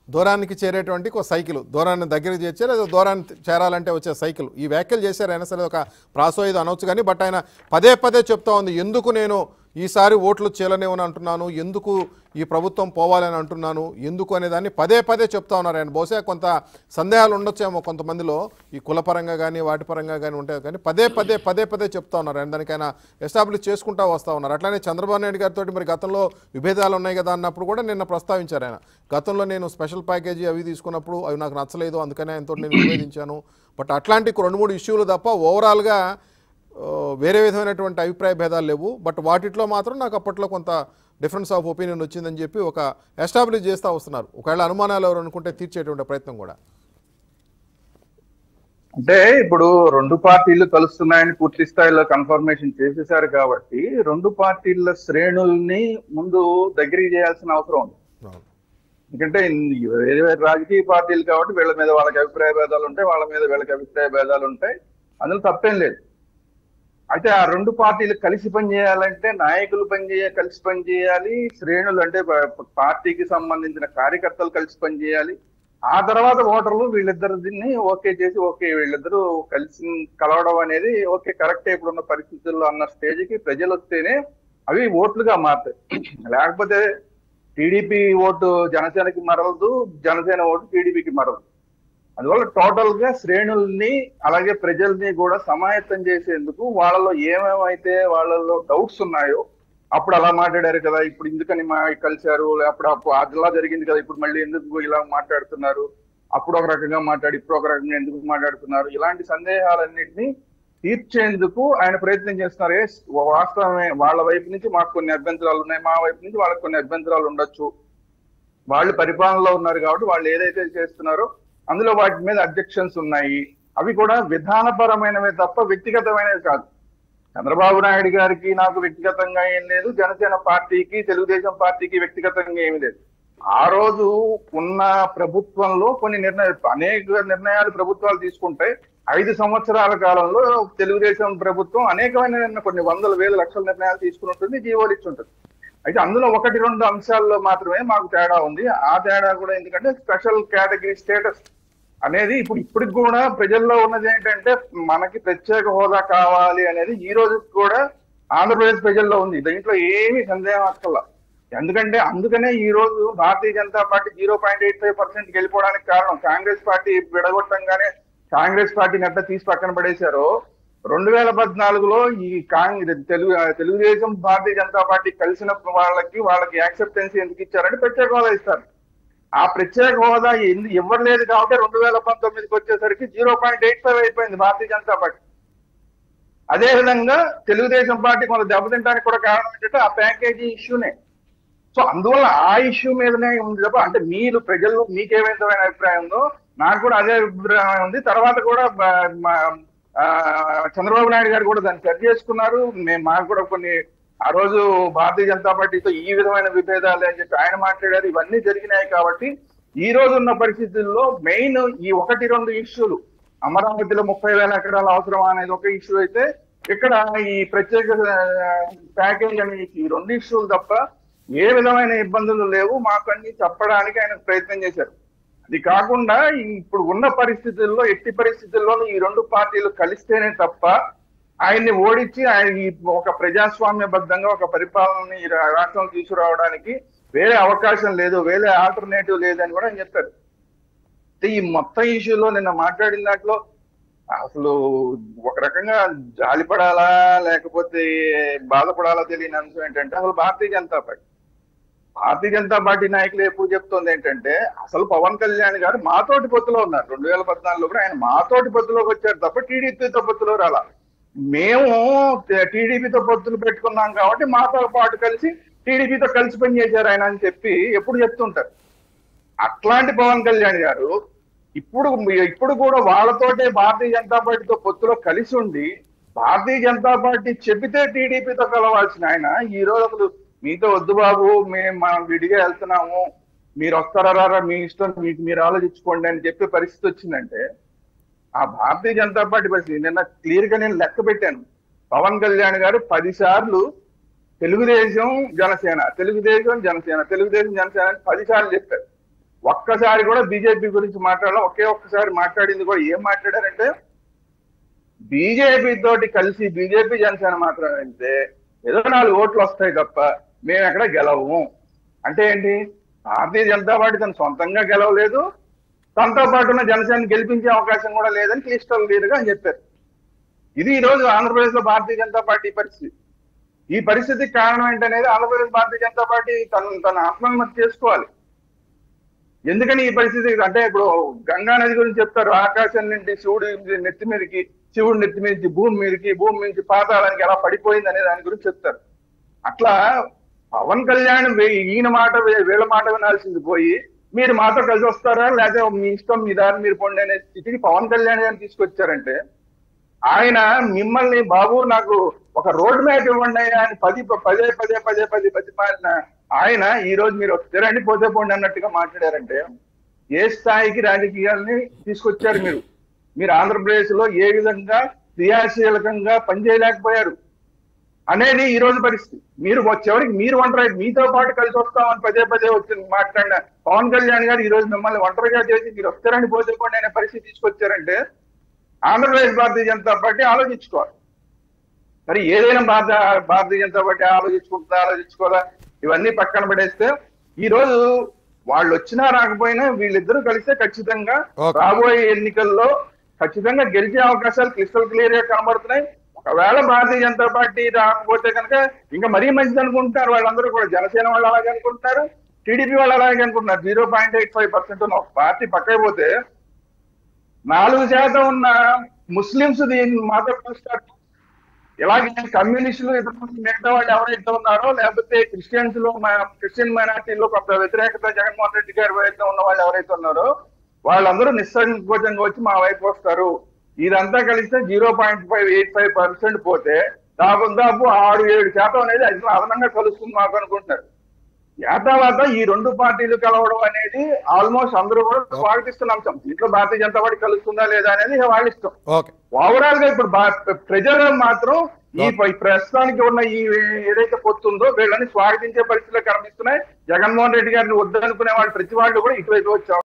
దూరానికి చేరేటువంటి ఒక సైకిల్ దూరాన్ని దగ్గరికి చేర్చారు లేదా దూరాన్ని చేరాలంటే వచ్చే సైకిల్ ఈ వ్యాఖ్యలు చేశారు అయినా సరే ఒక ప్రాసో ఇది అనొచ్చు కానీ బట్ ఆయన పదే పదే చెప్తా ఉంది ఎందుకు నేను ఈసారి ఓట్లు చేయలేనేమని అంటున్నాను ఎందుకు ఈ ప్రభుత్వం పోవాలని అంటున్నాను ఎందుకు అనే దాన్ని పదే పదే చెప్తా ఉన్నారు ఆయన బహుశా కొంత సందేహాలు ఉండొచ్చేమో కొంతమందిలో ఈ కులపరంగా కానీ వాటి పరంగా కానీ ఉంటాయి కానీ పదే పదే పదే పదే చెప్తా ఉన్నారు ఆయన దానికైనా ఎస్టాబ్లిష్ చేసుకుంటా వస్తూ ఉన్నారు అట్లానే చంద్రబాబు నాయుడు గారితో మరి గతంలో విభేదాలు ఉన్నాయి కదా అన్నప్పుడు కూడా నిన్న ప్రస్తావించారు ఆయన గతంలో నేను స్పెషల్ ప్యాకేజీ అవి తీసుకున్నప్పుడు అవి నాకు నచ్చలేదు అందుకనే ఆయనతో నేను విభేదించాను బట్ అట్లాంటి రెండు మూడు ఇష్యూలు తప్ప ఓవరాల్గా ఆ, వేరే విధమైనటువంటి అభిప్రాయ భేదాలు లేవు బట్ వాటిట్లో మాత్రం నాకు అప్పట్లో కొంత డిఫరెన్స్ ఆఫ్ ఒపీనియన్ వచ్చిందని చెప్పి ఒక ఎస్టాబ్లిష్ చేస్తూ వస్తున్నారు ఒకవేళ అనుమానాలు ఎవరు అనుకుంటే తీర్చేటువంటి ప్రయత్నం కూడా అంటే ఇప్పుడు రెండు పార్టీలు కలుస్తున్నాయని పూర్తి స్థాయిలో కన్ఫర్మేషన్ చేసేశారు కాబట్టి రెండు పార్టీల శ్రేణుల్ని ముందు దగ్గరికి చేయాల్సిన అవసరం ఉంది అవును. ఎందుకంటే ఇన్ని వేరే వేరే రాజకీయ పార్టీలు కాబట్టి వీళ్ళ మీద వాళ్ళకి అభిప్రాయ భేదాలు ఉంటాయి వాళ్ళ మీద వీళ్ళకి అభిప్రాయ భేదాలు ఉంటాయి అందులో తప్పేం లేదు అయితే ఆ రెండు పార్టీలు కలిసి పనిచేయాలంటే నాయకులు పనిచేయ కలిసి పనిచేయాలి శ్రేణులు అంటే ప- పార్టీకి సంబంధించిన కార్యకర్తలు కలిసి పనిచేయాలి ఆ తర్వాత ఓటర్లు వీళ్ళిద్దరు దీన్ని ఓకే చేసి ఓకే వీళ్ళిద్దరూ కలిసి కలవడం అనేది ఓకే కరెక్టే ఇప్పుడున్న పరిస్థితుల్లో అన్న స్టేజ్కి ప్రజలు వస్తేనే అవి ఓట్లుగా మారుతాయి లేకపోతే టీడీపీ ఓటు జనసేనకి మరలదు జనసేన ఓటు టీడీపీకి మరలదు అందువల్ల టోటల్ గా శ్రేణుల్ని అలాగే ప్రజల్ని కూడా సమాయత్తం చేసేందుకు వాళ్ళలో ఏమేమైతే వాళ్ళలో డౌట్స్ ఉన్నాయో అప్పుడు అలా మాట్లాడారు కదా ఇప్పుడు ఎందుకని మా కలిశారు అప్పుడు అప్పుడు అదిలా జరిగింది కదా ఇప్పుడు మళ్ళీ ఎందుకు ఇలా మాట్లాడుతున్నారు అప్పుడు ఒక రకంగా మాట్లాడి ఇప్పుడు ఒక రకంగా ఎందుకు మాట్లాడుతున్నారు ఇలాంటి సందేహాలన్నింటినీ తీర్చేందుకు ఆయన ప్రయత్నం చేస్తున్నారు ఏ వాస్తవమే వాళ్ళ వైపు నుంచి మాకు కొన్ని అభ్యంతరాలు ఉన్నాయి మా వైపు నుంచి వాళ్ళకి కొన్ని అభ్యంతరాలు ఉండొచ్చు వాళ్ళు పరిపాలనలో ఉన్నారు కాబట్టి వాళ్ళు ఏదైతే చేస్తున్నారో అందులో వాటి మీద అబ్జెక్షన్స్ ఉన్నాయి అవి కూడా విధానపరమైనవే తప్ప వ్యక్తిగతమైనవి కాదు చంద్రబాబు నాయుడు గారికి నాకు వ్యక్తిగతంగా ఏం లేదు జనసేన పార్టీకి తెలుగుదేశం పార్టీకి వ్యక్తిగతంగా ఏమీ లేదు ఆ రోజు ఉన్న ప్రభుత్వంలో కొన్ని నిర్ణయాలు అనేక నిర్ణయాలు ప్రభుత్వాలు తీసుకుంటే ఐదు సంవత్సరాల కాలంలో తెలుగుదేశం ప్రభుత్వం అనేకమైన నిర్ణ- కొన్ని వందల వేల లక్షల నిర్ణయాలు తీసుకుని ఉంటుంది జీవోలు ఇచ్చి ఉంటుంది అయితే అందులో ఒకటి రెండు అంశాల్లో మాత్రమే మాకు తేడా ఉంది ఆ తేడా కూడా ఎందుకంటే స్పెషల్ కేటగిరీ స్టేటస్ అనేది ఇప్పుడు ఇప్పటికి కూడా ప్రజల్లో ఉన్నది ఏంటంటే మనకి ప్రత్యేక హోదా కావాలి అనేది ఈ రోజు కూడా ఆంధ్రప్రదేశ్ ప్రజల్లో ఉంది దీంట్లో ఏమీ సందేహం అక్కర్లా ఎందుకంటే అందుకనే ఈ రోజు Bharatiya Janata party zero point eight five percent గెలిపోవడానికి కారణం కాంగ్రెస్ పార్టీ విడగొట్టంగానే కాంగ్రెస్ పార్టీని ఎట్లా తీసి పక్కన పడేశారో రెండు వేల పద్నాలుగులో ఈ కాంగ్రెస్ తెలుగు తెలుగుదేశం భారతీయ జనతా పార్టీ కలిసిన వాళ్ళకి వాళ్ళకి యాక్సెప్టెన్స్ ఎందుకు ఇచ్చారంటే ప్రత్యేక హోదా ఇస్తారు ఆ ప్రత్యేక హోదా ఎందు ఇవ్వలేదు కాబట్టి రెండు వేల పంతొమ్మిదికి వచ్చేసరికి జీరో పాయింట్ ఎయిట్ ఫైవ్ అయిపోయింది భారతీయ జనతా పార్టీ అదే విధంగా తెలుగుదేశం పార్టీ కొంత దెబ్బతింటానికి కూడా కారణం ఏంటంటే ఆ ప్యాకేజీ ఇష్యూనే సో అందువల్ల ఆ ఇష్యూ మీదనే ఉంది తప్ప అంటే మీరు ప్రజలు మీకే విధమైన అభిప్రాయం ఉందో నాకు కూడా అదే అభిప్రాయం ఉంది తర్వాత కూడా బ- మా- ఆ, చంద్రబాబు నాయుడు గారు కూడా దాన్ని సరి చేసుకున్నారు మేము మాకు కూడా కొన్ని ఆ రోజు భారతీయ జనతా పార్టీతో ఈ విధమైన విభేదాలు అని చెప్పి ఆయన మాట్లాడారు ఇవన్నీ జరిగినాయి కాబట్టి ఈ రోజు ఉన్న పరిస్థితుల్లో మెయిన్ ఈ ఒకటి రెండు ఇష్యూలు అమరావతిలో ముప్పై వేల ఎకరాల అవసరం అనేది ఒక ఇష్యూ అయితే ఇక్కడ ఈ ప్రత్యేక ప్యాకేజ్ అనే ఈ రెండు ఇష్యూలు తప్ప ఏ విధమైన ఇబ్బందులు లేవు మాకు అన్ని చెప్పడానికి ఆయన ప్రయత్నం చేశారు అది కాకుండా ఈ ఇప్పుడు ఉన్న పరిస్థితుల్లో ఎట్టి పరిస్థితుల్లో ఈ రెండు పార్టీలు కలిస్తేనే తప్ప ఆయన్ని ఓడించి ఆయన ఈ ఒక ప్రజాస్వామ్యబద్ధంగా ఒక పరిపాలనని ఈ రా- రాష్ట్రంలో తీసుకురావడానికి వేరే అవకాశం లేదు వేరే ఆల్టర్నేటివ్ లేదని కూడా ఆయన చెప్పారు అయితే ఈ మొత్తం ఇష్యూలో నిన్న మాట్లాడిన దాంట్లో అసలు ఒక రకంగా జాలిపడాలా లేకపోతే బాధపడాలా తెలియని అంశం ఏంటంటే అసలు భారతీయ జనతా పార్టీ భారతీయ జనతా పార్టీ నాయకులు ఎప్పుడు చెప్తోంది ఏంటంటే అసలు పవన్ కళ్యాణ్ గారు మాతోటి పొత్తులో ఉన్నారు రెండు వేల పద్నాలుగులో కూడా ఆయన మాతోటి పొత్తులోకి వచ్చారు తప్ప టీడీపీతో పొత్తులో రాలా మేము టీడీపీతో పొత్తులు పెట్టుకున్నాం కాబట్టి మాతో పాటు కలిసి టీడీపీతో కలిసి పనిచేశారు ఆయన అని చెప్పి ఎప్పుడు చెప్తుంటారు అట్లాంటి పవన్ కళ్యాణ్ గారు ఇప్పుడు ఇప్పుడు కూడా వాళ్ళతోటే భారతీయ జనతా పార్టీతో పొత్తులో కలిసి ఉండి భారతీయ జనతా పార్టీ చెబితే టీడీపీతో కలవాల్సిన ఆయన ఈ రోజు అసలు మీతో వద్దు బాబు మేము మనం విడిగా వెళ్తున్నాము మీరు వస్తారా రారా మీ ఇష్టం మీకు మీరు ఆలోచించుకోండి అని చెప్పే పరిస్థితి వచ్చిందంటే ఆ భారతీయ జనతా పార్టీ పరిస్థితి నిన్న క్లియర్ గా నేను లెక్క పెట్టాను పవన్ కళ్యాణ్ గారు పది సార్లు తెలుగుదేశం జనసేన తెలుగుదేశం జనసేన తెలుగుదేశం జనసేన అని పది సార్లు చెప్పారు ఒక్కసారి కూడా బీజేపీ గురించి మాట్లాడాలి ఒకే ఒక్కసారి మాట్లాడింది కూడా ఏం మాట్లాడారంటే బీజేపీ తోటి కలిసి బీజేపీ జనసేన మాత్రం అంటే ఏదో నాలుగు ఓట్లు వస్తాయి తప్ప మేము ఎక్కడ గెలవము అంటే ఏంటి భారతీయ జనతా పార్టీ తన సొంతంగా గెలవలేదు తనతో పాటు ఉన్న జనసేన గెలిపించే అవకాశం కూడా లేదని క్లిస్టల్ క్లియర్ గా అని చెప్పారు ఇది ఈ రోజు ఆంధ్రప్రదేశ్ లో భారతీయ జనతా పార్టీ పరిస్థితి ఈ పరిస్థితికి కారణం ఏంటనేది ఆంధ్రప్రదేశ్ భారతీయ జనతా పార్టీ తన తన ఆత్మహత్య చేసుకోవాలి ఎందుకని ఈ పరిస్థితి అంటే ఇప్పుడు గంగా నది గురించి చెప్తారు ఆకాశం నుండి శివుడి నెత్తి మీదకి శివుడి నెత్తి మీద భూమి మీదకి భూమి నుంచి పాతాళానికి ఎలా పడిపోయింది అనే దాని గురించి చెప్తారు అట్లా పవన్ కళ్యాణ్ వే- ఈయన మాట వే- వీళ్ళ మాట వినాల్సింది పోయి మీరు మాతో కలిసి వస్తారా లేకపోతే మీ ఇష్టం మీ దారి మీరు పొండి అనే స్థితికి పవన్ కళ్యాణ్ గారిని తీసుకొచ్చారంటే ఆయన మిమ్మల్ని బాబు నాకు ఒక రోడ్ మ్యాప్ ఇవ్వండి అయ్యా అని పది పదే పదే పదే పదే పది మారిన ఆయన ఈ రోజు మీరు వస్తారండి పోతే పోండి అన్నట్టుగా మాట్లాడారంటే ఏ స్థాయికి రాజకీయాల్ని తీసుకొచ్చారు మీరు మీరు ఆంధ్రప్రదేశ్ లో ఏ విధంగా క్రియాశీలకంగా పనిచేయలేకపోయారు అనేది ఈ రోజు పరిస్థితి మీరు చివరికి మీరు ఒంటరి మీతో పాటు కలిసి వస్తామని పదే పదే వచ్చి మాట్లాడిన పవన్ కళ్యాణ్ గారు ఈ రోజు మిమ్మల్ని ఒంటరిగా చేసి మీరు వస్తారని పోతే పోండి అనే పరిస్థితి తీసుకొచ్చారంటే ఆంధ్రప్రదేశ్ భారతీయ జనతా పార్టీ ఆలోచించుకోవాలి మరి ఏదైనా భారత భారతీయ జనతా పార్టీ ఆలోచించుకుంటుందా ఆలోచించుకోదా ఇవన్నీ పక్కన పడేస్తే ఈ రోజు వాళ్ళు వచ్చినా రాకపోయినా వీళ్ళిద్దరూ కలిస్తే ఖచ్చితంగా Okay. రాబోయే ఎన్నికల్లో ఖచ్చితంగా గెలిచే అవకాశాలు క్రిస్టల్ క్లియర్ గా కనబడుతున్నాయి ఒకవేళ భారతీయ జనతా పార్టీ రాకపోతే కనుక ఇంకా మరీ మంచిది అనుకుంటున్నారు వాళ్ళందరూ కూడా జనసేన వాళ్ళు అలాగే అనుకుంటున్నారు టీడీపీ వాళ్ళు అలాగే అనుకుంటున్నారు zero point eight five percent ఉన్న ఒక పార్టీ పక్కకి పోతే నాలుగు శాతం ఉన్న ముస్లింస్ దీన్ని మాతో కలుస్తారు ఇలాగే కమ్యూనిస్టులు ఇతర మిగతా వాళ్ళు ఎవరైతే ఉన్నారో లేకపోతే క్రిస్టియన్స్ లో మా- క్రిస్టియన్ మైనార్టీలో కొంత వ్యతిరేకత జగన్మోహన్ రెడ్డి గారి వైపు ఉన్న వాళ్ళు ఎవరైతే ఉన్నారో వాళ్ళందరూ నిస్సంకోచంగా వచ్చి మా వైపు వస్తారు ఇదంతా కలిస్తే zero point five eight five percent పోతే దాదాపు ఆరు ఏడు శాతం అనేది అసలు అదనంగా కలుస్తుంది మాకు అనుకుంటున్నారు యాతావాత ఈ రెండు పార్టీలు కలవడం అనేది ఆల్మోస్ట్ అందరూ కూడా స్వాగతిస్తున్న అంశం దీంట్లో భారతీయ జనతా పార్టీ కలుస్తుందా లేదా అనేది వాళ్ళ ఇష్టం ఓకే ఓవరాల్ గా ఇప్పుడు బా- ప్రజలు మాత్రం ఈ ఈ ప్రస్తుతానికి ఉన్న ఈ ఏదైతే పొత్తుందో వీళ్ళని స్వాగతించే పరిస్థితులు కనిపిస్తున్నాయి జగన్మోహన్ రెడ్డి గారిని వద్దనుకునే వాళ్ళు ప్రతి వాళ్ళు కూడా ఇటువైపు వచ్చారు